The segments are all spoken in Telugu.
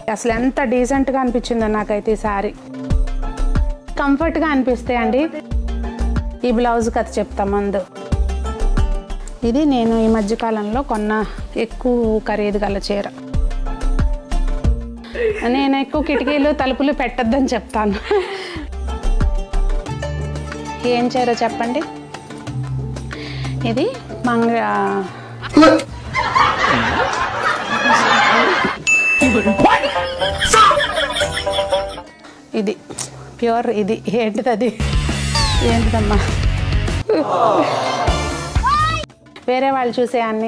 అసలు ఎంత డీసెంట్గా అనిపించిందో నాకైతే ఈ సారీ కంఫర్ట్గా అనిపిస్తాయండి ఈ బ్లౌజ్ కథ చెప్తా ముందు ఇది నేను ఈ మధ్యకాలంలో కొన్న ఎక్కువ ఖరీదు గల చీర నేను ఎక్కువ కిటికీలు తలుపులు పెట్టొద్దని చెప్తాను ఏం చీర చెప్పండి ఇది మంగ ఇది ప్యూర్ ఇది ఏంటిది అది ఏంటిదమ్మా వేరే వాళ్ళు చూసే అన్ని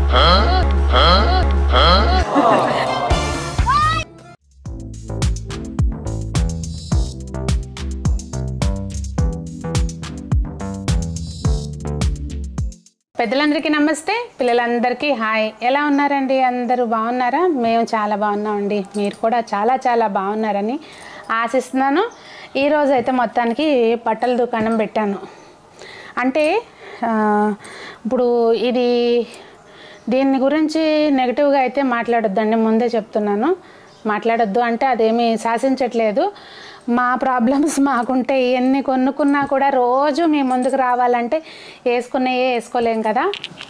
పెద్దలందరికీ నమస్తే పిల్లలందరికీ హాయ్ ఎలా ఉన్నారండి అందరూ బాగున్నారా మేము చాలా బాగున్నామండి మీరు కూడా చాలా చాలా బాగున్నారని ఆశిస్తున్నాను ఈరోజు అయితే మొత్తానికి బట్టల దుకాణం పెట్టాను అంటే ఆ, ఇప్పుడు ఇది దీని గురించి నెగిటివ్గా అయితే మాట్లాడొద్దండి ముందే చెప్తున్నాను మాట్లాడొద్దు అంటే అదేమీ శాసించట్లేదు మా ప్రాబ్లమ్స్ మాకుంటే ఎన్ని కొనుక్కున్నా కూడా రోజు మీ ముందుకు రావాలంటే వేసుకునేయే వేసుకోలేం కదా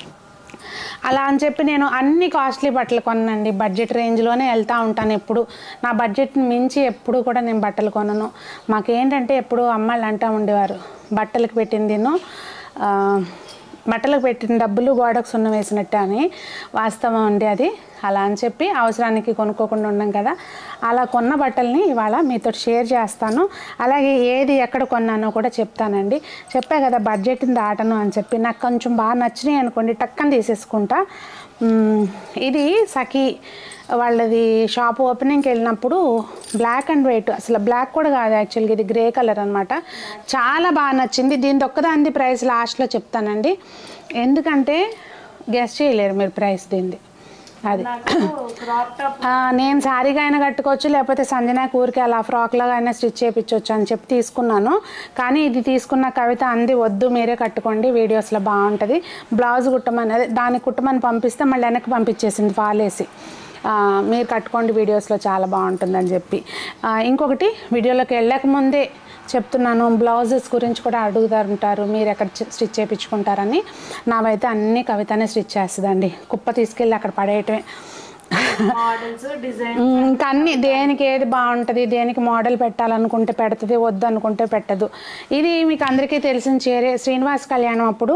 అలా అని చెప్పి నేను అన్ని కాస్ట్లీ బట్టలు కొన్నానండి బడ్జెట్ రేంజ్లోనే వెళ్తూ ఉంటాను ఎప్పుడు నా బడ్జెట్ని మించి ఎప్పుడు కూడా నేను బట్టలు కొనను మాకేంటంటే ఎప్పుడు అమ్మాళ్ళు అంటూ ఉండేవారు బట్టలకు పెట్టిందిను ఆ, బట్టలకు పెట్టిన డబ్బులు గోడకు సున్నం వేసినట్టే అని వాస్తవం అండి అది అలా అని చెప్పి అవసరానికి కొనుక్కోకుండా ఉన్నాం కదా అలా కొన్న బట్టల్ని ఇవాళ మీతో షేర్ చేస్తాను అలాగే ఏది ఎక్కడ కొన్నానో కూడా చెప్తానండి చెప్పా కదా బడ్జెట్ని దాటను అని చెప్పి నాకు కొంచెం బాగా నచ్చినాయి అనుకోండి టక్కన తీసేసుకుంటా మ్మ్, ఇది సఖీ వాళ్ళది షాప్ ఓపెనింగ్కి వెళ్ళినప్పుడు బ్లాక్ అండ్ వైట్ అసలు బ్లాక్ కూడా కాదు యాక్చువల్గా ఇది గ్రే కలర్ అనమాట చాలా బాగా నచ్చింది దీని ఒక్కదాని ప్రైస్ లాస్ట్లో చెప్తానండి ఎందుకంటే గెస్ట్ చేయలేరు మీరు ప్రైస్ దీనిది అది ఆ, నేను శారీగా అయినా కట్టుకోవచ్చు లేకపోతే సంజన ఊరికి అలా ఫ్రాక్ లాగా అయినా స్టిచ్ చేయించవచ్చు అని చెప్పి తీసుకున్నాను కానీ ఇది తీసుకున్న కవిత అంది వద్దు మీరే కట్టుకోండి వీడియోస్లో బాగుంటుంది బ్లౌజ్ కుట్టమని అదే దానికి కుట్టమని పంపిస్తే మళ్ళీ వెనక్కి పంపించేసింది ఫాలేసి ఆ, మీరు కట్టుకోండి వీడియోస్లో చాలా బాగుంటుందని చెప్పి ఆ, ఇంకొకటి వీడియోలోకి వెళ్ళక ముందే చెప్తున్నాను బ్లౌజెస్ గురించి కూడా అడుగుతారు మీరు ఎక్కడ చి- స్టిచ్ చేయించుకుంటారని నావైతే అన్ని కవితనే స్టిచ్ చేస్తుందండి కుప్ప తీసుకెళ్ళి అక్కడ పడేయటమే మోడల్స్ డిజైన్ ఉమ్, ఇంకా అన్ని దేనికి ఏది బాగుంటుంది దేనికి మోడల్ పెట్టాలనుకుంటే పెడుతుంది వద్దు అనుకుంటే పెట్టదు ఇది మీకు అందరికీ తెలిసిన చేరే శ్రీనివాస్ కళ్యాణం అప్పుడు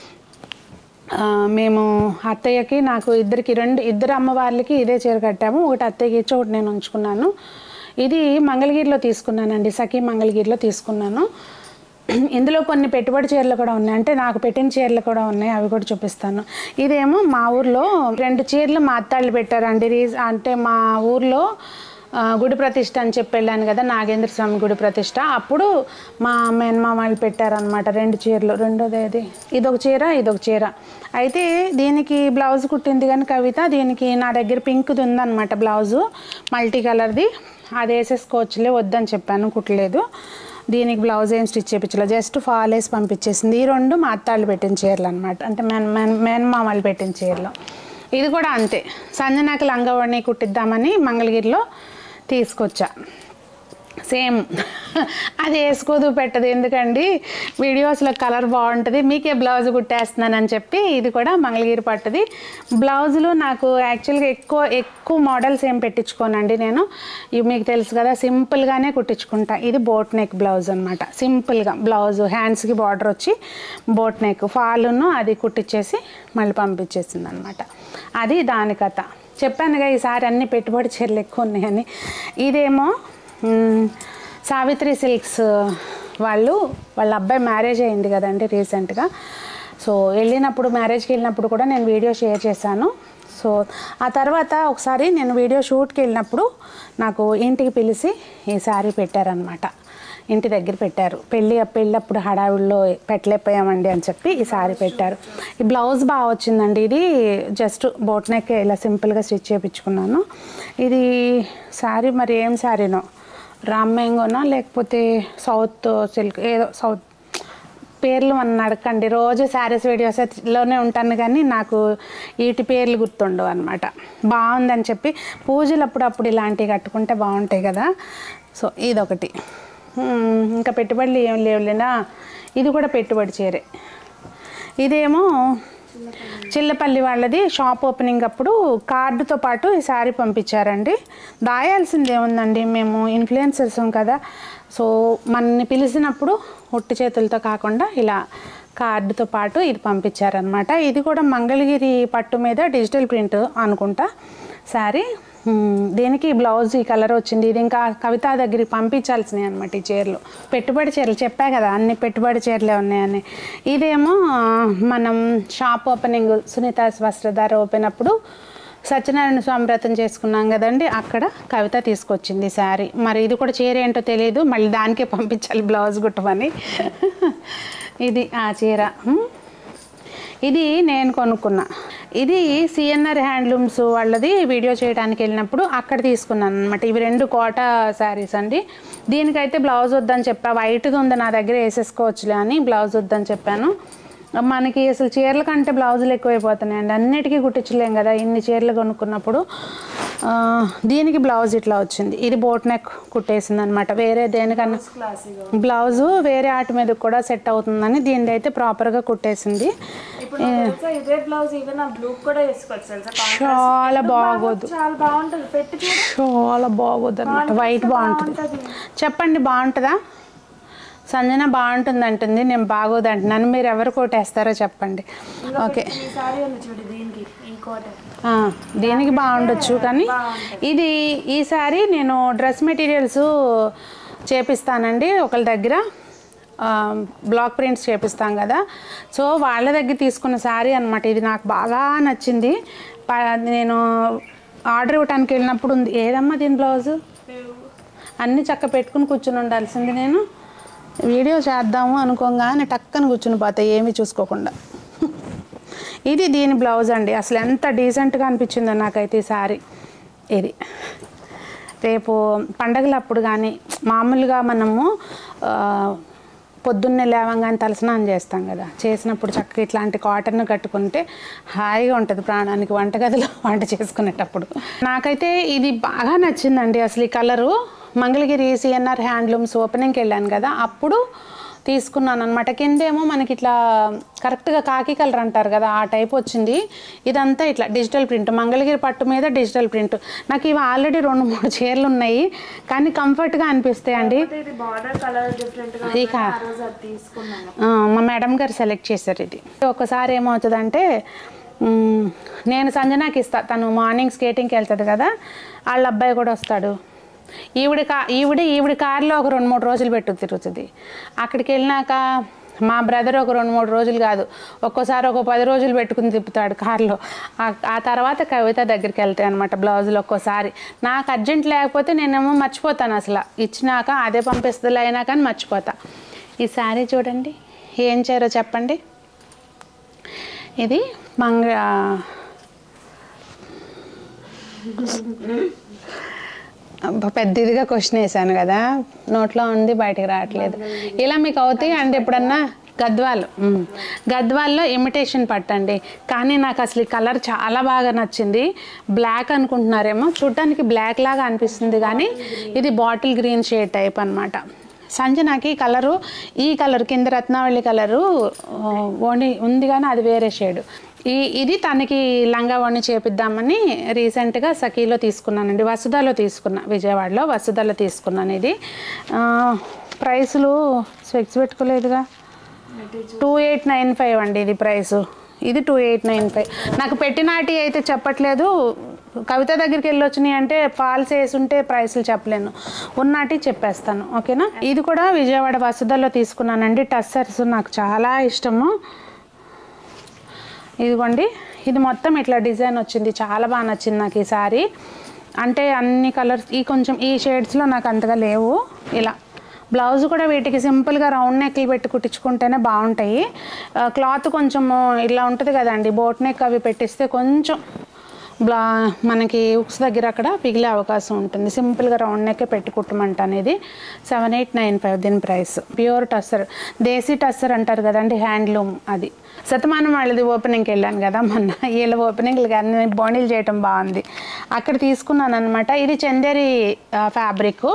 ఆ, మేము అత్తయ్యకి నాకు ఇద్దరికి రెండు ఇద్దరు అమ్మవార్లకి ఇదే చీర కట్టాము ఒకటి అత్తయ్యకి ఇచ్చి ఒకటి నేను ఉంచుకున్నాను ఇది మంగళగిరిలో తీసుకున్నానండి సఖీ మంగళగిరిలో తీసుకున్నాను ఇందులో కొన్ని పెట్టుబడి చీరలు కూడా ఉన్నాయి అంటే నాకు పెట్టిన చీరలు కూడా ఉన్నాయి అవి కూడా చూపిస్తాను ఇదేమో మా ఊర్లో రెండు చీరలు మా అత్తాళ్ళు పెట్టారండి రీజ్ అంటే మా ఊర్లో ఆ, గుడి ప్రతిష్ట అని చెప్పి వెళ్ళాను కదా నాగేంద్ర స్వామి గుడి ప్రతిష్ట అప్పుడు మా మేనమా వాళ్ళు పెట్టారనమాట రెండు చీరలు రెండోది ఏది ఇదొక చీర ఇదొక చీర అయితే దీనికి బ్లౌజ్ కుట్టింది కానీ కవిత దీనికి నా దగ్గర పింక్ది ఉందన్నమాట బ్లౌజు మల్టీ కలర్ది అది వేసేసుకోవచ్చులే వద్దని చెప్పాను కుట్టలేదు దీనికి బ్లౌజ్ ఏం స్టిచ్ చేయించలేదు జస్ట్ ఫాల్ వేసి పంపించేసింది ఈ రెండు మా అత్తాళ్ళు పెట్టిన చీరలు అనమాట అంటే మేన మేన మేనమామలు పెట్టిన చీరలు ఇది కూడా అంతే సంజనాకి లంగవణి కుట్టిద్దామని మంగళగిరిలో తీసుకొచ్చా సేమ్ అది వేసుకోదు పెట్టదు ఎందుకండి వీడియోస్లో కలర్ బాగుంటుంది మీకే బ్లౌజ్ కుట్టేస్తున్నానని చెప్పి ఇది కూడా మంగళగిరి పట్టుది బ్లౌజులు నాకు యాక్చువల్గా ఎక్కువ ఎక్కువ మోడల్స్ ఏం పెట్టించుకోనండి నేను ఇవి మీకు తెలుసు కదా సింపుల్గానే కుట్టించుకుంటా ఇది బోట్ నెక్ బ్లౌజ్ అనమాట సింపుల్గా బ్లౌజ్ హ్యాండ్స్కి బార్డర్ వచ్చి బోట్ నెక్ ఫాలును అది కుట్టించేసి మళ్ళీ పంపించేసింది అనమాట అది దాని కథ చెప్పానుగా ఈసారి అన్ని పెట్టుబడి చీరలు ఎక్కువ ఉన్నాయని ఇదేమో మ్, సావిత్రి సిల్క్స్ వాళ్ళు వాళ్ళ అబ్బాయి మ్యారేజ్ అయింది కదండి రీసెంట్గా సో వెళ్ళినప్పుడు మ్యారేజ్కి వెళ్ళినప్పుడు కూడా నేను వీడియో షేర్ చేశాను సో ఆ తర్వాత ఒకసారి నేను వీడియో షూట్కి వెళ్ళినప్పుడు నాకు ఇంటికి పిలిచి ఈ శారీ పెట్టారనమాట ఇంటి దగ్గర పెట్టారు పెళ్ళి పెళ్ళప్పుడు హడావిడిలో పెట్టలేకపోయామండి అని చెప్పి ఈ సారీ పెట్టారు ఈ బ్లౌజ్ బాగా వచ్చిందండి ఇది జస్ట్ బోట్ నెక్ ఇలా సింపుల్గా స్టిచ్ చేయించుకున్నాను ఇది శారీ మరి ఏం శారీనో రామ్ మ్యాంగోనా లేకపోతే సౌత్ సిల్క్ ఏదో సౌత్ పేర్లు మన అడగండి రోజు శారీస్ వీడియోస్లోనే ఉంటాను కానీ నాకు వీటి పేర్లు గుర్తుండవు అనమాట బాగుందని చెప్పి పూజలు అప్పుడప్పుడు ఇలాంటివి కట్టుకుంటే బాగుంటాయి కదా సో ఇదొకటి మ్మ్, ఇంకా పెట్టుబడులు ఏం లేవులేనా ఇది కూడా పెట్టుబడి చీరే ఇదేమో చిల్లపల్లి వాళ్ళది షాప్ ఓపెనింగ్ అప్పుడు కార్డుతో పాటు ఈ శారీ పంపించారండి దాయాల్సింది ఏముందండి మేము ఇన్ఫ్లుయెన్సర్స్ కదా సో మనని పిలిచినప్పుడు ఒట్టి చేతులతో కాకుండా ఇలా కార్డుతో పాటు ఇది పంపించారనమాట ఇది కూడా మంగళగిరి పట్టు మీద డిజిటల్ ప్రింట్ అనుకుంటా శారీ మ్మ్, దీనికి బ్లౌజ్ ఈ కలర్ వచ్చింది ఇది ఇంకా కవిత దగ్గరికి పంపించాల్సినవి అనమాట ఈ చీరలు పెట్టుబడి చీరలు చెప్పా కదా అన్ని పెట్టుబడి చీరలే ఉన్నాయని ఇదేమో ఆ, మనం shop opening Sunitha Vastradhara open అప్పుడు సత్యనారాయణ స్వామి వ్రతం చేసుకున్నాం కదండి అక్కడ కవిత తీసుకొచ్చింది శారీ మరి ఇది కూడా చీర ఏంటో తెలియదు మళ్ళీ దానికే పంపించాలి బ్లౌజ్ కుట్టమని ఇది ఆ చీర మ్మ్. ఇది నేను కొనుక్కున్నా ఇది సిఎన్ఆర్ హ్యాండ్లూమ్స్ వాళ్ళది వీడియో చేయడానికి వెళ్ళినప్పుడు అక్కడ తీసుకున్నాను అనమాట ఇవి రెండు కోట శారీస్ అండి దీనికైతే బ్లౌజ్ వద్దని చెప్పా వైట్ది ఉంది నా దగ్గర వేసేసుకోవచ్చులే అని బ్లౌజ్ వద్దని చెప్పాను మనకి అసలు చీరల కంటే బ్లౌజులు ఎక్కువైపోతున్నాయండి అన్నిటికీ కుట్టించలేం కదా ఇన్ని చీరలు కొనుక్కున్నప్పుడు ఆ, దీనికి బ్లౌజ్ ఇట్లా వచ్చింది ఇది బోట్ నెక్ కుట్టేసింది అనమాట వేరే దేనికన్నా క్లాసీగా బ్లౌజు వేరే ఆట మీద కూడా సెట్ అవుతుందని దీనిది అయితే ప్రాపర్గా కుట్టేసింది ఇప్పుడు నాకు తెలుసా ఇదే బ్లౌజ్ ఈవెన్ ఆ బ్లూ కూడా వేసుకోవచ్చు తెలుసా Contrast. చాలా బాగోదు చాలా బాగుంటది పెట్టి చూడు చాలా బాగోదు అనమాట వైట్ బాగుంటుంది చెప్పండి బాగుంటుందా సంజన బాగుంటుంది అంటుంది నేను బాగోదు అంటున్నాను మీరు ఎవరు కొట్టేస్తారో చెప్పండి ఓకే ఈ సారీ ఉంది చూడు దీనికి ఈ కోట ఆ, దీనికి బాగుండొచ్చు కానీ ఇది ఈసారి నేను డ్రెస్ మెటీరియల్స్ చేపిస్తానండి ఒకళ్ళ దగ్గర ఆ, బ్లాక్ ప్రింట్స్ చేపిస్తాం కదా సో వాళ్ళ దగ్గర తీసుకున్న శారీ అనమాట ఇది నాకు బాగా నచ్చింది ప- నేను ఆర్డర్ ఇవ్వడానికి వెళ్ళినప్పుడు ఉంది ఏదమ్మా దీని బ్లౌజు అన్నీ చక్క పెట్టుకుని కూర్చుని ఉండాల్సింది నేను వీడియో చేద్దాము అనుకోగానే టక్కన కూర్చుని పోతాయి ఏమీ చూసుకోకుండా ఇది దీని బ్లౌజ్ అండి అసలు ఎంత డీసెంట్గా అనిపించిందో నాకైతే ఈ శారీ ఇది రేపు పండగలప్పుడు కానీ మామూలుగా మనము ఆ, పొద్దున్నే లేవంగానే తలస్నానం చేస్తాం కదా చేసినప్పుడు చక్కగా ఇట్లాంటి కాటన్ కట్టుకుంటే హాయిగా ఉంటుంది ప్రాణానికి వంటగదిలో వంట చేసుకునేటప్పుడు నాకైతే ఇది బాగా నచ్చిందండి అసలు ఈ కలరు మంగళగిరి సిఎన్ఆర్ హ్యాండ్లూమ్స్ ఓపెనింగ్కి వెళ్ళాను కదా అప్పుడు తీసుకున్నాను అనమాట కిందేమో మనకి ఇట్లా కరెక్ట్గా కాకి కలర్ అంటారు కదా ఆ టైప్ వచ్చింది ఇదంతా ఇట్లా డిజిటల్ ప్రింట్ మంగళగిరి పట్టు మీద డిజిటల్ ప్రింట్ నాకు ఇవి ఆల్రెడీ రెండు మూడు చీరలు ఉన్నాయి కానీ కంఫర్ట్గా అనిపిస్తాయి అండి అయితే ఇది బార్డర్ కలర్ డిఫరెంట్ గా ఇక ఉంది. ఆ రోజు అది తీసుకున్నాను ఆ, మా మేడం గారు సెలెక్ట్ చేశారు ఇది ఒకసారి ఏమవుతుందంటే మ్, నేను సంజనాకి ఇస్తా తను మార్నింగ్ స్కేటింగ్కి వెళ్తుంది కదా వాళ్ళ అబ్బాయి కూడా వస్తాడు ఈవిడ కా ఈవిడ ఈవిడ కార్లో ఒక రెండు మూడు రోజులు పెట్టు తిరుగుతుంది అక్కడికి వెళ్ళినాక మా బ్రదర్ ఒక రెండు మూడు రోజులు కాదు ఒక్కోసారి ఒక పది రోజులు పెట్టుకుని తిప్పుతాడు కార్లో ఆ- ఆ తర్వాత కవిత దగ్గరికి వెళ్తాయి అనమాట బ్లౌజులు ఒక్కోసారి నాకు అర్జెంట్ లేకపోతే నేనేమో మర్చిపోతాను అసలు ఇచ్చినాక అదే పంపిస్తుంది అయినా కానీ మర్చిపోతా ఈ శారీ చూడండి ఏం చేయాలో చెప్పండి ఇది మంగ అబ్బా, పెద్ద ఇదిగా క్వశ్చన్ వేసాను కదా నోట్లో ఉంది బయటికి రావట్లేదు ఇలా మీకు అవుతాయి అంటే ఎప్పుడన్నా గద్వాలు ఉమ్. గద్వాల్లో ఇమిటేషన్ పట్టండి కానీ నాకు అసలు ఈ కలర్ చాలా బాగా నచ్చింది బ్లాక్ అనుకుంటున్నారేమో చూడటానికి బ్లాక్ లాగా అనిపిస్తుంది కానీ ఇది బాటిల్ గ్రీన్ షేడ్ టైప్ అన్నమాట సంజనాకి ఈ కలరు ఈ కలర్ కింద రత్నావళి కలరు ఆ, ఓణి ఉంది కానీ అది వేరే షేడ్ ఈ ఇది తనకి లంగా ఓణి చేపిద్దామని రీసెంట్గా సఖీలో తీసుకున్నానండి వసుధాలో తీసుకున్నా విజయవాడలో వసుధాలో తీసుకున్నాను ఇది ఆ, ప్రైసులు స్పెక్స్ పెట్టుకోలేదుగా టూ ఎయిట్ నైన్ ఫైవ్ అండి ఇది ప్రైస్ ఇది టూ ఎయిట్ నైన్ ఫైవ్ నాకు పెట్టినాటి అయితే చెప్పట్లేదు కవిత దగ్గరికి వెళ్ళి వచ్చినాయి అంటే ఫాల్స్ వేసుంటే ప్రైసులు చెప్పలేను ఉన్నాటి చెప్పేస్తాను ఓకేనా ఇది కూడా విజయవాడ వసుధలో తీసుకున్నానండి టస్సర్స్ నాకు చాలా ఇష్టము ఇదిగోండి ఇది మొత్తం ఇట్లా డిజైన్ వచ్చింది చాలా బాగా నచ్చింది నాకు ఈ సారీ అంటే అన్ని కలర్స్ ఈ కొంచెం ఈ షేడ్స్లో నాకు అంతగా లేవు ఇలా బ్లౌజ్ కూడా వీటికి సింపుల్గా రౌండ్ నెక్లు పెట్టి కుట్టించుకుంటేనే బాగుంటాయి ఆ, క్లాత్ కొంచెం ఇలా ఉంటుంది కదండి బోట్ నెక్ అవి పెట్టిస్తే కొంచెం బ్లా మనకి ఉక్స్ దగ్గర అక్కడ పిగిలే అవకాశం ఉంటుంది సింపుల్గా రౌండ్ నెక్కే పెట్టి కుట్టమంట అనేది సెవెన్ ఎయిట్ నైన్ ఫైవ్ దీని ప్రైస్ ప్యూర్ టస్సర్ దేశీ టస్సర్ అంటారు కదండి హ్యాండ్లూమ్ అది శతమానం వాళ్ళది ఓపెనింగ్కి వెళ్ళాను కదా మొన్న వీళ్ళ ఓపెనింగ్లు కానీ బాండీలు చేయటం బాగుంది అక్కడ తీసుకున్నాను అనమాట ఇది చందేరి ఫ్యాబ్రిక్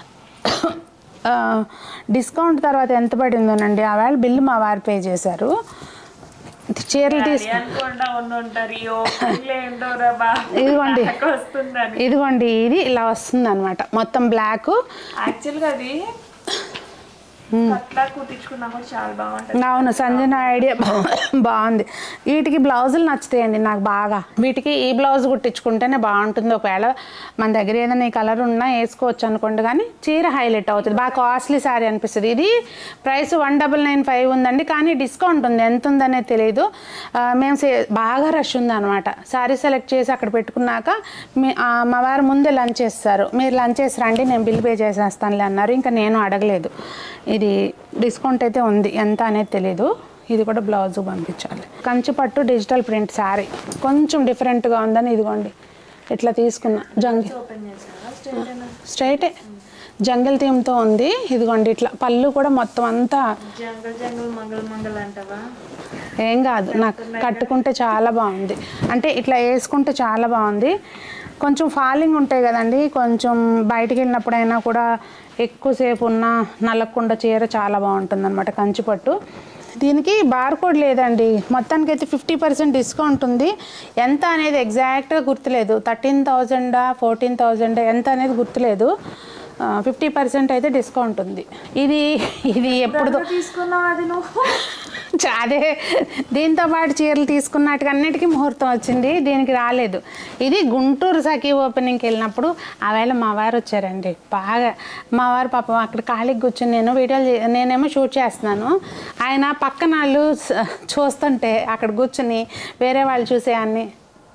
డిస్కౌంట్ తర్వాత ఎంత పడిందోనండి ఆ వేళ బిల్లు మా వారు పే చేశారు చీరలు తీసు అనుకుండా ఉండి ఉంటారు ఈ ఓపెనింగ్ ఏంటోరా బా ఇదిగోండి నాకు వస్తుందని ఇదిగోండి ఇది ఇలా వస్తుంది అనమాట మొత్తం బ్లాక్ యాక్చువల్గా అది అట్లా కుట్టించుకున్నా కూడా చాలా బాగుంటుంది అవును సంజన ఐడియా బాగుంది వీటికి బ్లౌజులు నచ్చుతాయండి నాకు బాగా వీటికి ఈ బ్లౌజ్ కుట్టించుకుంటేనే బాగుంటుంది ఒకవేళ మన దగ్గర ఏదైనా ఈ కలర్ ఉన్నా వేసుకోవచ్చు అనుకోండి కానీ చీర హైలైట్ అవుతుంది బాగా కాస్ట్లీ శారీ అనిపిస్తుంది ఇది price one double nine five ఉందండి కానీ డిస్కౌంట్ ఉంది ఎంత ఉందనేది తెలియదు ఆ, మేము సే- బాగా రష్ ఉంది అనమాట శారీ సెలెక్ట్ చేసి అక్కడ పెట్టుకున్నాక మీ ఆ, మా వారు ముందే లంచ్ చేస్తారు మీరు లంచ్ చేసి రండి నేను బిల్ పే చేసేస్తానులే అన్నారు ఇంకా నేను అడగలేదు ఇది డిస్కౌంట్ అయితే ఉంది ఎంత అనేది తెలీదు ఇది కూడా బ్లౌజ్ పంపించాలి కంచి పట్టు డిజిటల్ ప్రింట్ శారీ కొంచెం డిఫరెంట్గా ఉందని ఇదిగోండి ఇట్లా తీసుకున్నా జంగిల్ ఓపెన్ చేసారా స్ట్రైట్ స్ట్రైటే జంగిల్ థీమ్తో ఉంది ఇదిగోండి ఇట్లా పళ్ళు కూడా మొత్తం అంతా జంగల్ జంగల్ మంగళ మంగళ అంటావా ఏం కాదు నాకు కట్టుకుంటే చాలా బాగుంది అంటే ఇట్లా వేసుకుంటే చాలా బాగుంది కొంచెం ఫాలింగ్ ఉంటాయి కదండి కొంచెం బయటికి వెళ్ళినప్పుడైనా కూడా ఎక్కువసేపు ఉన్న నల్లకుండా చీర చాలా బాగుంటుంది అనమాట కంచిపట్టు దీనికి బార్ కోడ్ లేదండి మొత్తానికి అయితే ఫిఫ్టీ పర్సెంట్ డిస్కౌంట్ ఉంది ఎంత అనేది ఎగ్జాక్ట్గా గుర్తులేదు థర్టీన్ థౌజండా ఫోర్టీన్ థౌజండ్ ఎంత అనేది గుర్తులేదు ఫిఫ్టీ పర్సెంట్ అయితే డిస్కౌంట్ ఉంది ఇది ఇది ఎప్పుడు తీసుకున్నావు అది నువ్వు చ- అదే దీంతో పాటు చీరలు తీసుకున్నట్టుగా అన్నిటికీ ముహూర్తం వచ్చింది దీనికి రాలేదు ఇది గుంటూరు సఖీ ఓపెనింగ్కి వెళ్ళినప్పుడు ఆ వేళ మా వారు వచ్చారండి బాగా మా వారు పాపం అక్కడ ఖాళీకి కూర్చొని నేను వీడియోలు చే- నేనేమో షూట్ చేస్తున్నాను ఆయన పక్కన వాళ్ళు స- చూస్తుంటే అక్కడ కూర్చుని వేరే వాళ్ళు చూసే అన్ని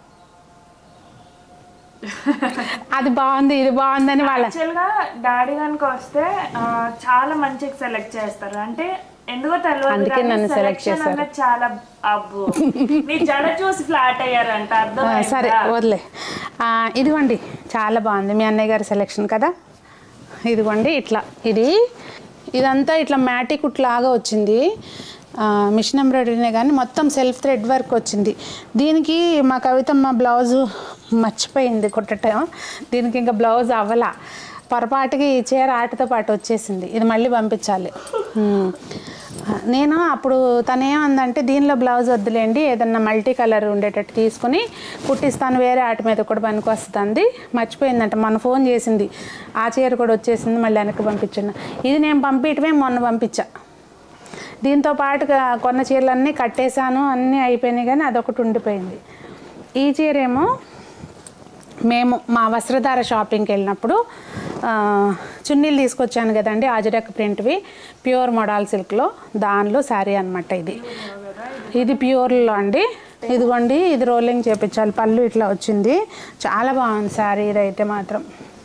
అది బాగుంది ఇది బాగుందని వాళ్ళ యాక్చువల్గా డాడీ కనుక వస్తే ఆ, చాలా మంచిగా సెలెక్ట్ చేస్తారు అంటే ఎందుకో తెలియదు అందుకే కానీ నన్ను select selection చేశారు. అన్నది చాలా అబ్బో నీ జడ చూసి ఫ్లాట్ అయ్యారంట ఆ, అర్థం సరే వదిలే ఆ, ఇదిగోండి చాలా బాగుంది మీ అన్నయ్య గారి సెలెక్షన్ కదా ఇదిగోండి ఇట్లా ఇది ఇదంతా ఇట్లా మ్యాటి కుట్ లాగా వచ్చింది ఆ, మిషన్ ఎంబ్రాయిడరీనే కానీ మొత్తం సెల్ఫ్ థ్రెడ్ వర్క్ వచ్చింది దీనికి మా కవితమ్మ బ్లౌజు మర్చిపోయింది కుట్టటం దీనికి ఇంకా బ్లౌజ్ అవ్వలా పొరపాటుకి ఈ చీర ఆటతో పాటు వచ్చేసింది ఇది మళ్ళీ పంపించాలి ఉమ్. నేను అప్పుడు తను ఏమందంటే దీనిలో బ్లౌజ్ వద్దులేండి ఏదన్నా మల్టీ కలర్ ఉండేటట్టు తీసుకుని కుట్టిస్తాను వేరే ఆట మీద కూడా పనికి వస్తుంది మర్చిపోయిందంట మొన్న ఫోన్ చేసింది ఆ చీర కూడా వచ్చేసింది మళ్ళీ వెనక్కి పంపించాను ఇది నేను పంపించడమే మొన్న పంపించా దీంతో పాటుగా కొన్న చీరలన్నీ కట్టేశాను అన్నీ అయిపోయినాయి కానీ అదొకటి ఉండిపోయింది ఈ చీర ఏమో మేము మా వస్త్రధార షాపింగ్కి వెళ్ళినప్పుడు ఆ, చున్నీలు తీసుకొచ్చాను కదండి ఆజరక్ ప్రింట్వి ప్యూర్ మోడల్ సిల్క్లో దానిలో శారీ అనమాట ఇది ఇది ప్యూర్లో అండి ఇదిగోండి ఇది రోలింగ్ చేపించాలి పళ్ళు ఇట్లా వచ్చింది చాలా బాగుంది శారీ ఇది అయితే మాత్రం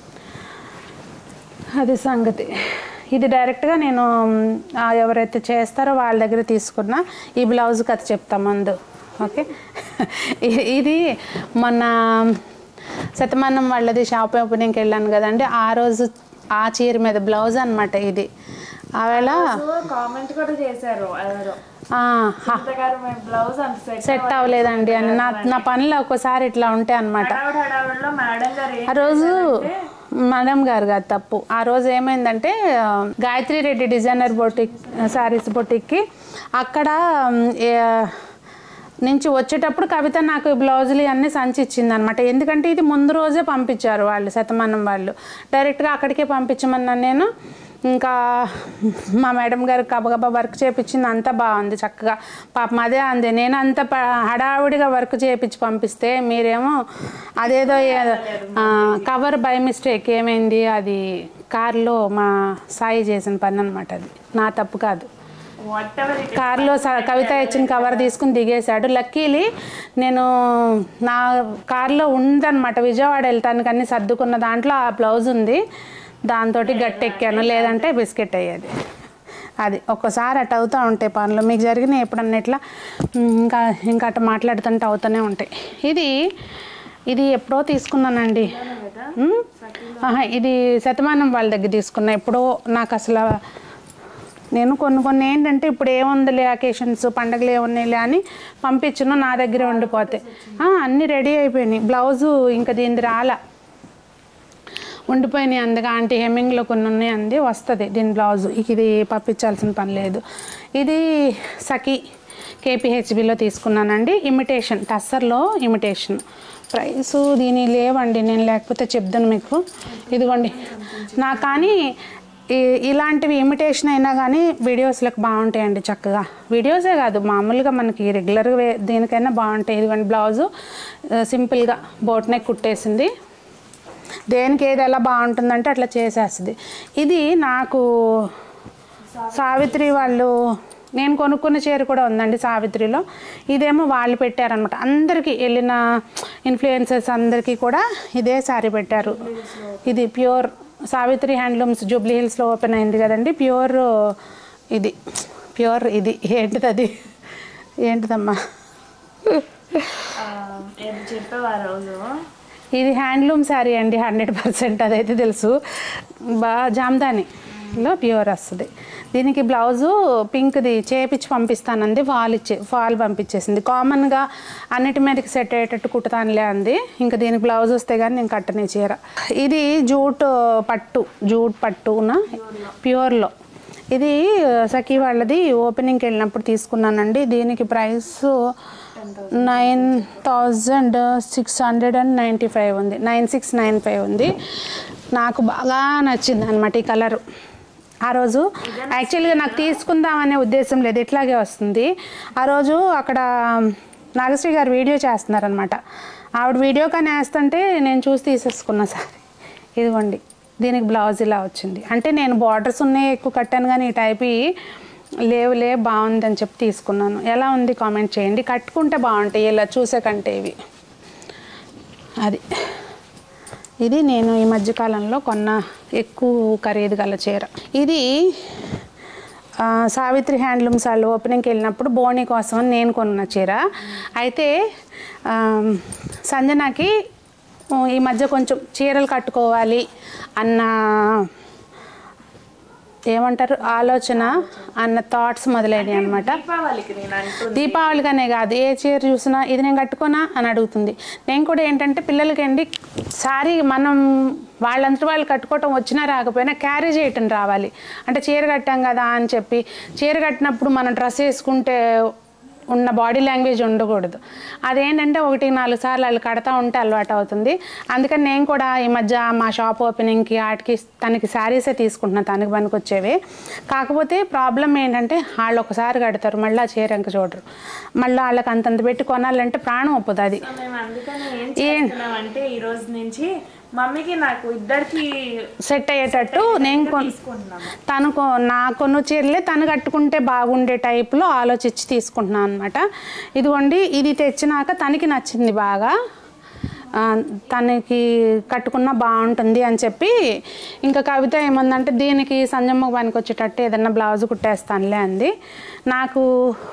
అది సంగతి ఇది డైరెక్ట్గా నేను మ్, ఆ, ఎవరైతే చేస్తారో వాళ్ళ దగ్గర తీసుకున్న ఈ బ్లౌజ్ కథ చెప్తా ముందు ఓకే ఇ- ఇది మొన్న శతమానం వాళ్ళది షాప్ ఓపెనింగ్కి వెళ్ళాను కదండి ఆ రోజు ఆ చీర మీద బ్లౌజ్ అనమాట ఇది ఆవేళ కామెంట్ కూడా చేశారు ఎవరో ఆ, హా, గారు మేము బ్లౌజ్ అంత సెట్ సెట్ అవ్వలేదండి అని నా నా పనులు ఒక్కోసారి ఇట్లా ఉంటాయి అనమాట హడావుడి హడావుడిలో మేడం గారు ఏం ఆ రోజు మేడం గారు కాదు తప్పు ఆ రోజు ఏమైందంటే ఆ, గాయత్రి రెడ్డి డిజైనర్ బొటిక్ శారీస్ బొటిక్కి అక్కడ మ్, ఏ- నుంచి వచ్చేటప్పుడు కవిత నాకు ఈ బ్లౌజులు అన్నీ సంచి ఇచ్చింది అనమాట ఎందుకంటే ఇది ముందు రోజే పంపించారు వాళ్ళు శతమానం వాళ్ళు డైరెక్ట్గా అక్కడికే పంపించమన్నాను నేను ఇంకా మా మేడం గారు గబగబా వర్క్ చేయించింది అంతా బాగుంది చక్కగా పాపం అదే అంది నేను అంత ప- హడావుడిగా వర్క్ చేయించి పంపిస్తే మీరేమో అదేదో ఏ- ఆ, కవర్ బై మిస్టేక్ ఏమైంది అది కార్లో మా సాయి చేసిన పని అనమాట అది నా తప్పు కాదు వాట్ ఎవర్ ఇట్ కార్లో స- కవిత ఇచ్చిన కవర్ తీసుకుని దిగేశాడు లక్కీలీ నేను నా కార్లో ఉందన్నమాట విజయవాడ వెళ్తానికి అన్ని సర్దుకున్న దాంట్లో ఆ బ్లౌజ్ ఉంది దాంతో గట్టెక్కాను లేదంటే బిస్కెట్ అయ్యేది అది ఒక్కసారి అటు అవుతూ ఉంటాయి పనులు మీకు జరిగిన ఎప్పుడన్నా ఇట్లా ఉమ్, ఇంకా ఇంకా అటు మాట్లాడుతుంటే అవుతూనే ఉంటాయి ఇది ఇది ఎప్పుడో తీసుకున్నానండి కదా ఉమ్? ఆహా, ఇది శతమానం వాళ్ళ దగ్గర తీసుకున్నా ఎప్పుడో నాకు అసలు నేను కొన్ని కొన్ని ఏంటంటే ఇప్పుడు ఏముందిలే అకేషన్స్ పండగలు ఏమున్నాయిలే అని పంపించను నా దగ్గరే ఉండిపోతాయి ఆ, అన్నీ రెడీ అయిపోయినాయి బ్లౌజు ఇంకా దీనిది రాలా ఉండిపోయినాయి అందుగా ఆంటీ హెమ్మింగ్లో కొన్ని ఉన్నాయి అంది వస్తుంది దీని బ్లౌజ్ ఇక ఇది పంపించాల్సిన పని లేదు ఇది సఖీ కేపీహెచ్బిలో తీసుకున్నానండి ఇమిటేషన్ టస్సర్లో ఇమిటేషన్ ప్రైస్ దీని లేవండి నేను లేకపోతే చెప్తాను మీకు ఇదిగోండి నా కానీ ఈ- ఇలాంటివి ఇమిటేషన్ అయినా కానీ వీడియోస్లకు బాగుంటాయండి చక్కగా వీడియోసే కాదు మామూలుగా మనకి రెగ్యులర్గా వే- దేనికైనా బాగుంటాయి ఇదిగోండి బ్లౌజు ఆ, సింపుల్గా బోట్ నెక్ కుట్టేసింది దేనికి ఏది ఎలా బాగుంటుందంటే అట్లా చేసేస్తుంది ఇది నాకు సావిత్రి వాళ్ళు నేను కొనుక్కున్న చీర కూడా ఉందండి సావిత్రిలో ఇదేమో వాళ్ళు పెట్టారనమాట అందరికీ వెళ్ళిన ఇన్ఫ్లుయెన్సర్స్ అందరికీ కూడా ఇదే శారీ పెట్టారు ఇది ప్యూర్ సావిత్రి హ్యాండ్లూమ్స్ జూబ్లీ హిల్స్లో ఓపెన్ అయింది కదండి ప్యూర్ ఇది ప్యూర్ ఇది ఏంటిది అది ఏంటిదమ్మా ఆ, ఏదో చెప్పావు ఆ రోజు ఇది హ్యాండ్లూమ్ శారీ అండి హండ్రెడ్ పర్సెంట్ అదైతే తెలుసు బాగా జామ్దానిలో ప్యూర్ వస్తుంది దీనికి బ్లౌజు పింక్ది చేపించి పంపిస్తానంది ఫాల్ ఇచ్చే ఫాల్ పంపించేసింది కామన్గా అన్నిటి మీదకి సెట్ అయ్యేటట్టు కుట్టుతానులే అంది ఇంకా దీనికి బ్లౌజ్ వస్తే కానీ నేను కట్టనే చీర ఇది జూట్ పట్టు జూట్ పట్టున ప్యూర్లో ఇది సఖీ వాళ్ళది ఓపెనింగ్కి వెళ్ళినప్పుడు తీసుకున్నానండి దీనికి price nine thousand six hundred and ninety five ఉంది నైన్ సిక్స్ నైన్ ఫైవ్ ఉంది నాకు బాగా నచ్చింది అనమాట ఈ కలరు ఆ రోజు యాక్చువల్గా నాకు తీసుకుందామనే ఉద్దేశం లేదు ఇట్లాగే వస్తుంది ఆ రోజు అక్కడ నాగశ్రీ గారు వీడియో చేస్తున్నారనమాట ఆవిడ వీడియో కానీ వేస్తుంటే నేను చూసి తీసేసుకున్నా సార్ ఇదిగోండి దీనికి బ్లౌజ్ ఇలా వచ్చింది అంటే నేను బార్డర్స్ ఉన్నాయి ఎక్కువ కట్టాను కానీ ఈ టైప్ లేవులే బాగుంది అని చెప్పి తీసుకున్నాను ఎలా ఉంది కామెంట్ చేయండి కట్టుకుంటే బాగుంటాయి ఇలా చూసే కంటే ఇవి అది ఇది నేను ఈ మధ్యకాలంలో కొన్న ఎక్కువ ఖరీదు గల చీర ఇది ఆ, సావిత్రి హ్యాండ్లూమ్స్ వాళ్ళు ఓపెనింగ్కి వెళ్ళినప్పుడు బోణి కోసం అని నేను కొన్న చీర అయితే ఆ, సంజనాకి ఆ, ఈ మధ్య కొంచెం చీరలు కట్టుకోవాలి అన్న ఏమంటారు ఆలోచన అన్న థాట్స్ మొదలైనవి అనమాట దీపావళికి నేను అంటుంది దీపావళికనే కాదు ఏ చీర చూసినా ఇది నేను కట్టుకోనా అని అడుగుతుంది నేను కూడా ఏంటంటే పిల్లలకండి సారీ మనం వాళ్ళంతా వాళ్ళు కట్టుకోవటం వచ్చినా రాకపోయినా క్యారీ చేయటం రావాలి అంటే చీర కట్టాం కదా అని చెప్పి చీర కట్టినప్పుడు మనం డ్రెస్ వేసుకుంటే ఉన్న బాడీ లాంగ్వేజ్ ఉండకూడదు అదేంటంటే ఒకటి నాలుగు సార్లు వాళ్ళు కడతా ఉంటే అలవాటు అవుతుంది అందుకని నేను కూడా ఈ మధ్య మా షాప్ ఓపెనింగ్కి వాటికి తనకి శారీసే తీసుకుంటున్నాను తనకి పనికొచ్చేవి కాకపోతే ప్రాబ్లం ఏంటంటే వాళ్ళు ఒకసారి కడతారు మళ్ళీ ఆ చీర ఇంక చూడరు మళ్ళీ వాళ్ళకి అంతంత పెట్టి కొనాలంటే ప్రాణం ఒప్పుతుంది అది సో మేము అందుకని ఏం చేస్తున్నాం అంటే ఈ రోజు నుంచి మమ్మీకి నాకు ఇద్దరికి సెట్ అయ్యేటట్టు నేను కొన్ తీసుకుంటున్నాము తను కొ- నా కొను చీరలే తను కట్టుకుంటే బాగుండే టైప్లో ఆలోచించి తీసుకుంటున్నాను అనమాట ఇదిగోండి ఇది తెచ్చినాక తనకి నచ్చింది బాగా ఆ, తనకి కట్టుకున్నా బాగుంటుంది అని చెప్పి ఇంకా కవిత ఏమందంటే దీనికి సంజమ్మకు పనికి వచ్చేటట్టు ఏదన్నా బ్లౌజ్ కుట్టేస్తానులే అంది నాకు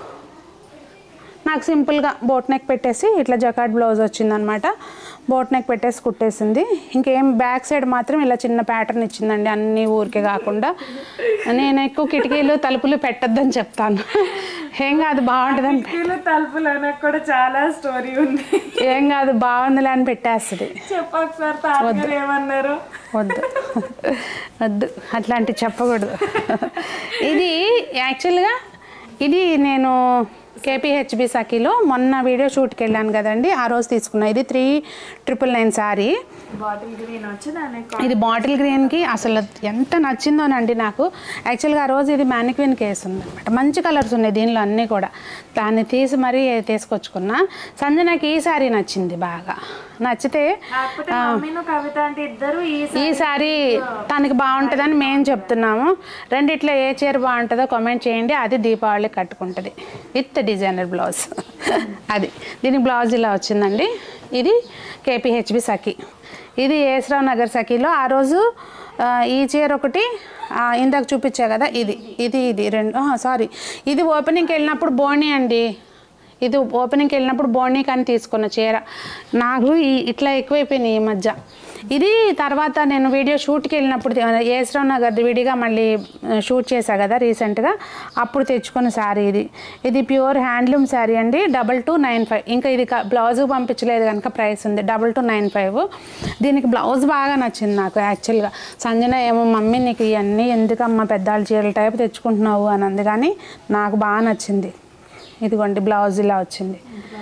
నాకు సింపుల్గా బోట్ నెక్ పెట్టేసి ఇట్లా జకాట్ బ్లౌజ్ వచ్చిందనమాట బోట్ నెక్ పెట్టేసి కుట్టేసింది ఇంకేం బ్యాక్ సైడ్ మాత్రం ఇలా చిన్న ప్యాటర్న్ ఇచ్చిందండి అన్ని ఊరికే కాకుండా నేను ఎక్కువ కిటికీలు తలుపులు పెట్టొద్దని చెప్తాను ఏం కాదు బాగుంటుందని కిటికీలు తలుపులు అనకు కూడా చాలా స్టోరీ ఉంది ఏం కాదు బాగుందిలే అని పెట్టేస్తుంది చెప్పు ఒకసారి తాతగారు ఏమన్నారు వద్దు వద్దు అట్లాంటివి చెప్పకూడదు ఇది యాక్చువల్గా ఇది నేను కేపీహెచ్బి సఖీలో మొన్న వీడియో షూట్కి వెళ్ళాను కదండి ఆ రోజు తీసుకున్నా ఇది three triple nine sari bottle green వచ్చి దాన్ని ఇది బాటిల్ గ్రీన్కి అసలు ఎంత నచ్చిందోనండి నాకు యాక్చువల్గా ఆ రోజు ఇది మ్యానిక్విన్ కేసు ఉందన్నమాట మంచి కలర్స్ ఉన్నాయి దీనిలో అన్నీ కూడా దాన్ని తీసి మరీ తీసుకొచ్చుకున్నా సంజనాకి ఈ శారీ నచ్చింది బాగా నచ్చితే కాకపోతే మమ్మీను కవిత అంటే ఇద్దరు ఈ ఈ సారీ తనకి బాగుంటుందని మేము చెప్తున్నాము రెండిట్లో ఏ చీర బాగుంటుందో కామెంట్ చేయండి అది దీపావళి కట్టుకుంటుంది విత్ డిజైనర్ బ్లౌజ్ అది దీనికి బ్లౌజ్ ఇలా వచ్చిందండి ఇది కేపీహెచ్బి సఖీ ఇది ఏసరావు నగర్ సఖీలో ఆ రోజు ఆ, ఈ చీర ఒకటి ఆ, ఇందాక చూపించా కదా ఇది ఇది ఇది రెండు సారీ ఇది ఓపెనింగ్కి వెళ్ళినప్పుడు బోణి అండి ఇది ఓపెనింగ్కి వెళ్ళినప్పుడు బోనీ కానీ తీసుకున్న చీర నాకు ఈ ఇట్లా ఎక్కువైపోయినాయి ఈ మధ్య ఇది తర్వాత నేను వీడియో షూట్కి వెళ్ళినప్పుడు ఏసరావు నగర్ విడిగా మళ్ళీ ఆ, షూట్ చేశా కదా రీసెంట్గా అప్పుడు తెచ్చుకున్న శారీ ఇది ఇది ప్యూర్ హ్యాండ్లూమ్ శారీ అండి డబల్ టూ నైన్ ఫైవ్ ఇంకా ఇది బ్లౌజ్ పంపించలేదు కనుక ప్రైస్ ఉంది డబల్ టూ నైన్ ఫైవ్ దీనికి బ్లౌజ్ బాగా నచ్చింది నాకు యాక్చువల్గా సంజన ఏమో మమ్మీ నీకు ఇవన్నీ ఎందుకమ్మా పెద్దాళ్ళ చీరల టైప్ తెచ్చుకుంటున్నావు అని అంది కానీ నాకు బాగా nచ్చింది ఇదిగోండి బ్లౌజ్ ఇలా వచ్చింది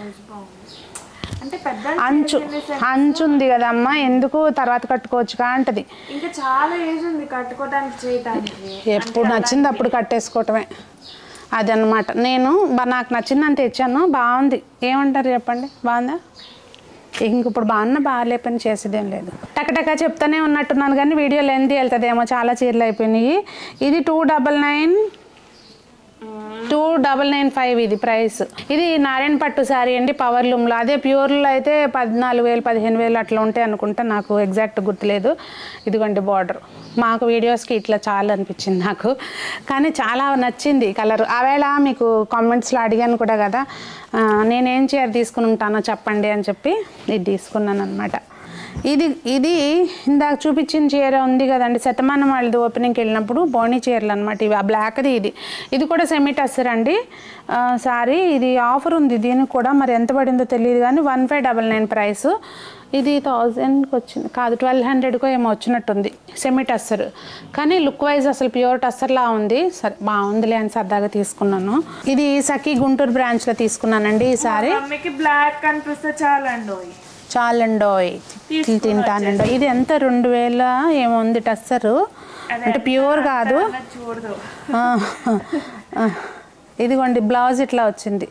అంటే పెద్ద అంచు అంచు ఉంది కదమ్మా ఎందుకు తర్వాత కట్టుకోవచ్చు అంటది ఇంకా చాలా ఏజ్ ఉంది కట్టుకోవడానికి చేయటానికి ఎప్పుడు నచ్చింది అప్పుడు కట్టేసుకోవటమే అదనమాట నేను బా- నాకు నచ్చిందని తెచ్చాను బాగుంది ఏమంటారు చెప్పండి బాగుందా ఇంక ఇప్పుడు బాగున్నా బాగాలే పని చేసేదేం లేదు టకటక చెప్తానే ఉన్నట్టున్నాను కానీ వీడియో లెంత్ వెళ్తుందేమో చాలా చీరలు అయిపోయినాయి ఇది two double nine two double nine five ఇది ప్రైస్ ఇది నారాయణ పట్టు శారీ అండి పవర్ లూమ్లో అదే ప్యూర్లో అయితే పద్నాలుగు వేలు పదిహేను వేలు అట్లా ఉంటాయి అనుకుంటా నాకు ఎగ్జాక్ట్ గుర్తులేదు ఇదిగోండి బార్డర్ మాకు వీడియోస్కి ఇట్లా చాలా అనిపించింది నాకు కానీ చాలా నచ్చింది కలర్ ఆవేళ మీకు కామెంట్స్లో అడిగాను కూడా కదా ఆ, నేనేం చీర తీసుకుని ఉంటానో చెప్పండి అని చెప్పి ఇది తీసుకున్నాను అనమాట ఇది ఇది ఇందాక చూపించిన చీర ఉంది కదండి శతమానం వాళ్ళది ఓపెనింగ్కి వెళ్ళినప్పుడు బోనీ చీరలు అనమాట ఇవి ఆ బ్లాక్ది ఇది ఇది కూడా సెమీ టస్సర్ అండి ఆ, సారీ ఇది ఆఫర్ ఉంది దీనికి కూడా మరి ఎంత పడిందో తెలియదు కానీ one five double nine price ఇది థౌజండ్కి వచ్చింది కాదు ట్వెల్వ్ హండ్రెడ్కో ఏమో వచ్చినట్టుంది సెమీ టస్సర్ కానీ లుక్ వైజ్ అసలు ప్యూర్ టస్సర్లా ఉంది సరే బాగుందిలే అని సరదాగా తీసుకున్నాను ఇది సఖీ గుంటూరు బ్రాంచ్లో తీసుకున్నానండి ఈ సారీ మమ్మీకి బ్లాక్ కనిపిస్తే చాలండి చాలండోయ్ తింటానండో ఇది ఎంత రెండు వేల ఏమో ఉంది టస్సరు అంటే ప్యూర్ కాదు అన్నది చూడదు ఆ, ఆ, ఇదిగోండి బ్లౌజ్ ఇట్లా వచ్చింది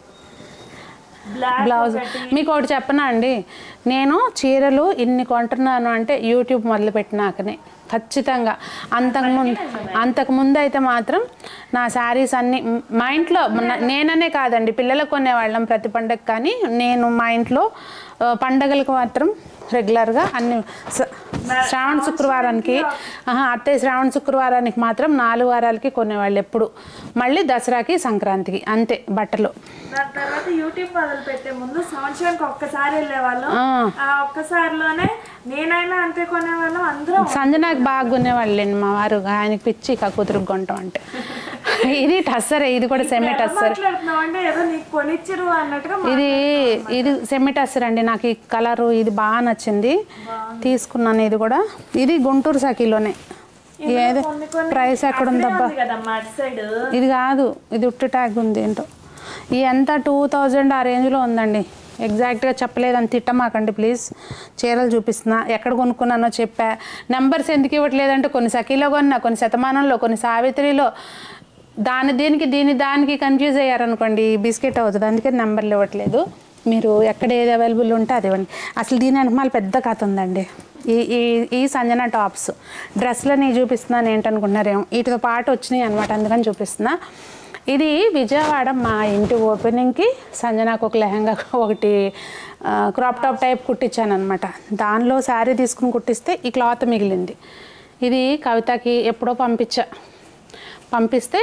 బ్లాక్ బ్లౌజ్ మీకు ఒకటి చెప్పనా అండి నేను చీరలు ఇన్ని కొంటున్నాను అంటే యూట్యూబ్ మొదలుపెట్టినాకనే ఖచ్చితంగా అంతకుముందు అంతకుముందు అయితే మాత్రం నా శారీస్ అన్నీ మ్, మా ఇంట్లో మన- నేననే కాదండి పిల్లలకు కొనేవాళ్ళం ప్రతి పండగ కానీ నేను మా ఇంట్లో ఆ, పండగలకు మాత్రం రెగ్యులర్గా అన్ని స- శ్రావణ శుక్రవారానికి ఆహా, అత్తయ్య శ్రావణ శుక్రవారానికి మాత్రం నాలుగు వారాలకి కొనేవాళ్ళు ఎప్పుడు మళ్ళీ దసరాకి సంక్రాంతికి అంతే బట్టలు దాని తర్వాత యూట్యూబ్ మొదలు పెట్టే ముందు సంవత్సరానికి ఒక్కసారి వెళ్ళేవాళ్ళం ఆ. ఆ ఒక్కసారిలోనే నేనైనా అంతే కొనేవాళ్ళం అందరం సంజనాకి బాగా కొనేవాళ్ళండి మా వారు ఆయనకి పిచ్చి ఇక కూతురుకు కొంటాం అంటే ఇది టస్సరే ఇది కూడా సెమీ టస్సర్ మాట్లాడుతున్నావు అంటే ఏదో నీకు కొనిచ్చిరు అన్నట్టుగా మా- ఇది ఇది సెమీ టస్సర్ అండి నాకు ఈ కలరు ఇది బాగా నచ్చింది తీసుకున్నాను ఇది కూడా ఇది గుంటూరు సఖీలోనే ఏది కొన్ని కొన్ని ప్రైస్ ఎక్కడుందబ్బా ఉంది కదమ్మా అటు సైడ్ ఇది కాదు ఇది ఉట్టి ట్యాగ్ ఉంది ఏంటో ఈ ఎంత టూ థౌజండ్ ఆ రేంజ్లో ఉందండి ఎగ్జాక్ట్గా చెప్పలేదని తిట్టమాకండి ప్లీజ్ చీరలు చూపిస్తున్నా ఎక్కడ కొనుక్కున్నానో చెప్పా నెంబర్స్ ఎందుకు ఇవ్వట్లేదంటే కొన్ని సఖీలో కొన్నా కొన్ని శతమానంలో కొన్ని సావిత్రిలో దాని దీనికి దీని దానికి కన్ఫ్యూజ్ అయ్యారనుకోండి బిస్కెట్ అవుతుంది అందుకే నెంబర్లు ఇవ్వట్లేదు మీరు ఎక్కడ ఏది అవైలబుల్ ఉంటే అది ఇవ్వండి అసలు దీని వెనకమాల పెద్ద కథ ఉందండి ఈ ఈ ఈ సంజన టాప్స్ డ్రెస్లని చూపిస్తున్నాను ఏంటనుకుంటున్నారేమో వీటితో పాటు వచ్చినాయి అనమాట అందుకని చూపిస్తున్నా ఇది విజయవాడ మా ఇంటి ఓపెనింగ్కి సంజనాకు ఒక లెహంగా ఒకటి ఆ, క్రాప్ టాప్ టైప్ కుట్టించాను అనమాట దానిలో శారీ తీసుకుని కుట్టిస్తే ఈ క్లాత్ మిగిలింది ఇది కవితకి ఎప్పుడో పంపించా పంపిస్తే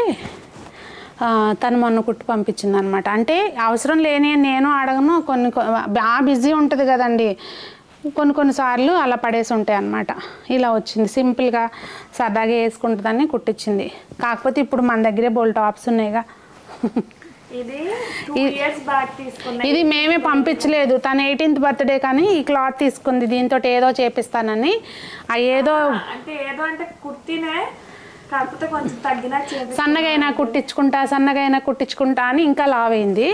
ఆ, తను మొన్న కుట్టి పంపించింది అనమాట అంటే అవసరం లేని అని నేను అడగను కొన్ని కొ- బాగా బిజీ ఉంటుంది కదండి కొన్ని కొన్నిసార్లు అలా పడేసి ఉంటాయి అన్నమాట ఇలా వచ్చింది సింపుల్గా సరదాగా వేసుకుంటుందని కుట్టించింది కాకపోతే ఇప్పుడు మన దగ్గరే బోల్ టాప్స్ ఉన్నాయిగా ఇది టూ ఇయర్స్ బ్యాక్ తీసుకున్న ఇది మేమే పంపించలేదు తన ఎయిటీన్త్ బర్త్డే కానీ ఈ క్లాత్ తీసుకుంది దీంతో ఏదో చేపిస్తానని ఆ ఏదో అంటే ఏదో అంటే కుర్తీనే కాకపోతే కొంచెం తగ్గినా చేపి సన్నగైనా కుట్టించుకుంటా సన్నగైనా కుట్టించుకుంటా అని ఇంకా లావైంది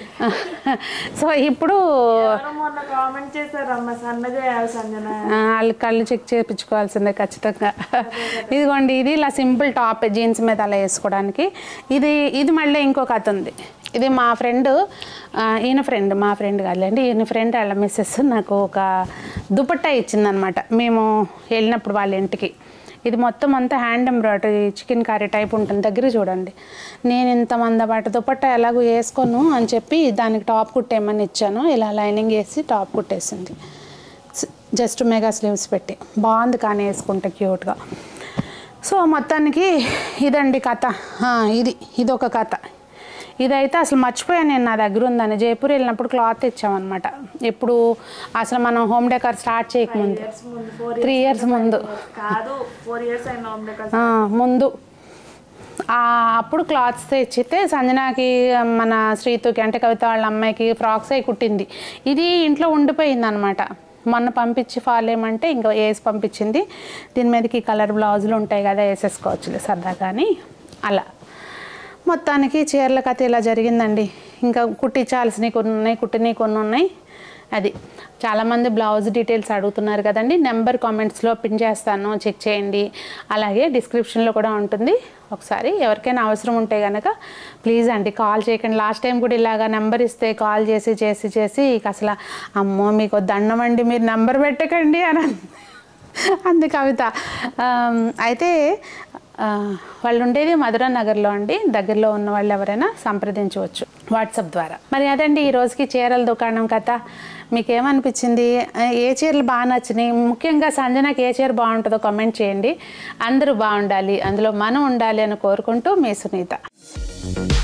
సో ఇప్పుడు ఎవరో మొన్న కామెంట్ చేశారు అమ్మ సన్నగా అయ్యావు సంజన ఆ, వాళ్ళు కళ్ళు చెక్ చేయించుకోవాల్సిందే ఖచ్చితంగా ఇదిగోండి ఇది ఇలా సింపుల్ టాప్ జీన్స్ మీద అలా వేసుకోవడానికి ఇది ఇది మళ్ళీ ఇంకో కథ ఉంది ఇది మా ఫ్రెండ్ ఈయన ఫ్రెండ్ మా ఫ్రెండ్ కాదులేండి ఈయన ఫ్రెండ్ వాళ్ళ మిస్సెస్ నాకు ఒక దుపట్టా ఇచ్చిందనమాట మేము వెళ్ళినప్పుడు వాళ్ళ ఇంటికి ఇది మొత్తం అంతా hand embroidery chikankari type ఉంటుంది దగ్గర చూడండి నేను ఇంత మందపాటి దుపట్టా ఎలాగో వేసుకోను అని చెప్పి దానికి టాప్ కుట్టేయమని ఇచ్చాను ఇలా లైనింగ్ వేసి టాప్ కుట్టేసింది జస్ట్ మెగా స్లీవ్స్ పెట్టి బాగుంది కానీ వేసుకుంటే క్యూట్గా సో మొత్తానికి ఇదండి కథ ఆ, ఇది ఇది ఒక కథ ఇదైతే అసలు మర్చిపోయాను నేను నా దగ్గర ఉందని జైపూర్ వెళ్ళినప్పుడు క్లాత్ తెచ్చామన్నమాట ఎప్పుడు అసలు మనం హోమ్ డెకర్ స్టార్ట్ చేయకముందు ఇయర్స్ ముందు ఫోర్ త్రీ ఇయర్స్ ముందు కాదు ఫోర్ ఇయర్స్ అయిన హోమ్ డెకర్ ఆ, ముందు ఆ, అప్పుడు క్లాత్స్ తెచ్చితే సంజనాకి మన శ్రీతుకి అంటే కవిత వాళ్ళ అమ్మాయికి ఫ్రాక్స్ అయి కుట్టింది ఇది ఇంట్లో ఉండిపోయింది అనమాట మొన్న పంపించి ఫాల్ ఏమంటే ఇంకా వేసి పంపించింది దీని మీదకి కలర్ బ్లౌజులు ఉంటాయి కదా వేసేసుకోవచ్చులే సరదా కానీ అలా మొత్తానికి చీరల కథ ఇలా జరిగిందండి ఇంకా కుట్టించాల్సినవి కొన్ని ఉన్నాయి కుట్టినవి కొన్ని ఉన్నాయి అది చాలామంది బ్లౌజ్ డీటెయిల్స్ అడుగుతున్నారు కదండి నెంబర్ కామెంట్స్లో పిన్ చేస్తాను చెక్ చేయండి అలాగే డిస్క్రిప్షన్లో కూడా ఉంటుంది ఒకసారి ఎవరికైనా అవసరం ఉంటే కనుక ప్లీజ్ అండి కాల్ చేయకండి లాస్ట్ టైం కూడా ఇలాగా నెంబర్ ఇస్తే కాల్ చేసి చేసి చేసి ఇక అసలు అమ్మో మీకు దండం అండి మీరు నెంబర్ పెట్టకండి అని అంది. అంది కవిత ఆమ్, అయితే ఆ, వాళ్ళు ఉండేది మధురా నగర్లో అండి దగ్గరలో ఉన్న వాళ్ళు ఎవరైనా సంప్రదించవచ్చు వాట్సాప్ ద్వారా మరి అదండి ఈ రోజుకి చీరల దుకాణం కథ మీకు ఏమనిపించింది ఆ, ఏ చీరలు బాగా నచ్చినాయి ముఖ్యంగా సంజనకి ఏ చీర బాగుంటుందో కామెంట్ చేయండి అందరూ బాగుండాలి అందులో మనం ఉండాలి అని కోరుకుంటూ మీ సునీత